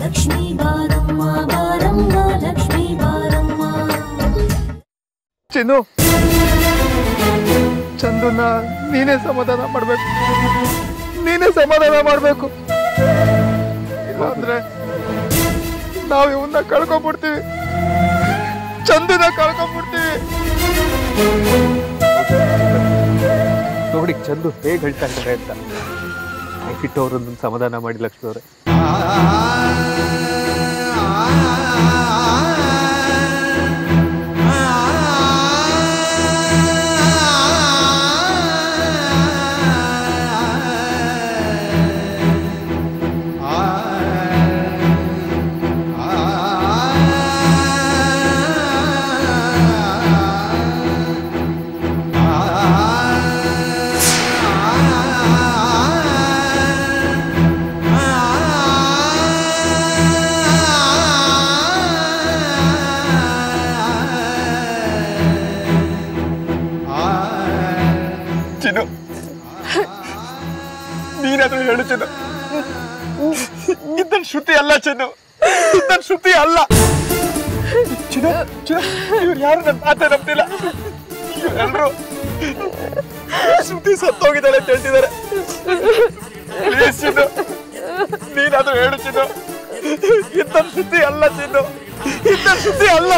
ಲಕ್ಷ್ಮೀ ಬಾರಮ್ಮ ಬಾರಮ್ಮ ಲಕ್ಷ್ಮೀ ಬಾರಮ್ಮ ಚಿನ್ನು ಚಂದುನ ನೀನೇ ಸಮಾಧಾನ ಮಾಡ್ಬೇಕು ನೀನೇ ಸಮಾಧಾನ ಮಾಡ್ಬೇಕು ಇಲ್ಲಾಂದ್ರೆ ನಾವು ಇವನ್ನ ಕಳ್ಕೊಂಡ್ಬಿಡ್ತೀವಿ ಚಂದುನ ಕಳ್ಕೊಂಡ್ಬಿಡ್ತೀವಿ ನೋಡಿ ಚಂದು ಹೇಗೆ ಹೇಳ್ತಾ ಇದ್ದಾರೆ ಅಂತ ದಯವಿಟ್ಟು ಅವ್ರನ್ನ ಸಮಾಧಾನ ಮಾಡಿ ಲಕ್ಷ್ಮಿ ಅವರೇ ಚಿನ್ನು ನೀನಾದ್ರೂ ಹೇಳು ಚಿನ್ನು ಇದನ್ ಶ್ರುತಿ ಅಲ್ಲ ಚಿನ್ನು ಇದನ್ ಶ್ರುತಿ ಅಲ್ಲ ಚಿನ್ನು ಚಿನ್ನು ಇವ್ರು ಯಾರು ನನ್ನ ಮಾತೇ ನಂಬ್ತಿಲ್ಲ ಎಲ್ರು ಶ್ರುತಿ ಸತ್ತೋಗಿದ್ದಾಳೆ ಅಂತ ಹೇಳ್ತಿದ್ದಾರೆ ಪ್ಲೀಸ್ ಚಿನ್ನು ನೀನಾದ್ರೂ ಹೇಳು ಚಿನ್ನು ಇದನ್ ಶ್ರುತಿ ಅಲ್ಲ ಚಿನ್ನು ಇದನ್ ಶ್ರುತಿ ಅಲ್ಲ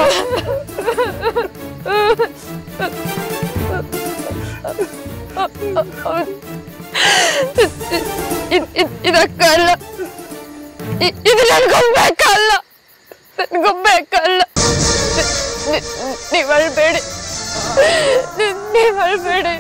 ಇದ್- ಇದ್- ಇದಕ್ಕಲ್ಲ ಇ- ಇದು ನನ್ಗೊಬ್ಬೇಕಲ್ಲ ನನ್ಗೊಬ್ಬೇಕಲ್ಲ ನಿ- ನಿ- ನೀವ್ ಅಳ್ಬೇಡಿ ನಿ- ನೀವ್ ಅಳ್ಬೇಡಿ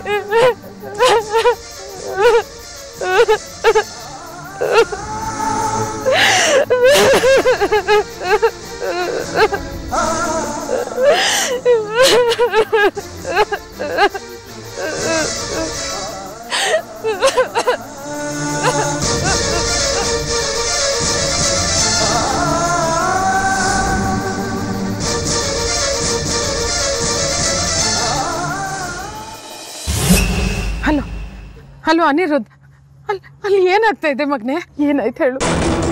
ಹಲೋ ಹಲೋ ಅನಿರುದ್ಧ್ ಅಲ್ಲಿ ಅಲ್ಲಿ ಏನಾಗ್ತಾ ಇದೆ ಮಗನೆ ಏನಾಯ್ತು ಹೇಳು